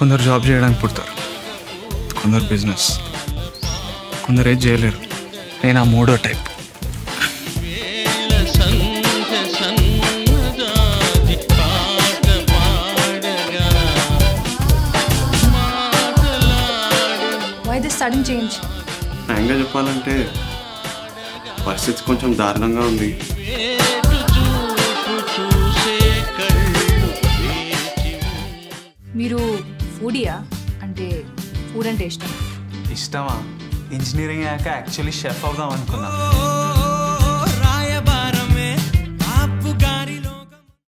కొందరు జాబ్ చేయడానికి పుడతారు కొందరు బిజినెస్ కొందరు ఏది చేయలేరు నేను ఆ మూడో type why this sudden change ఫ్రాంక్గా చెప్పాలంటే పరిస్థితి కొంచెం దారుణంగా ఉంది మీరు ఫుడియా అంటే ఫుడ్ అంటే ఇష్టం ఇష్టమా ఇంజనీరింగ్ అయ్యాక యాక్చువల్లీ షెఫ్ అవుదాం అనుకున్నా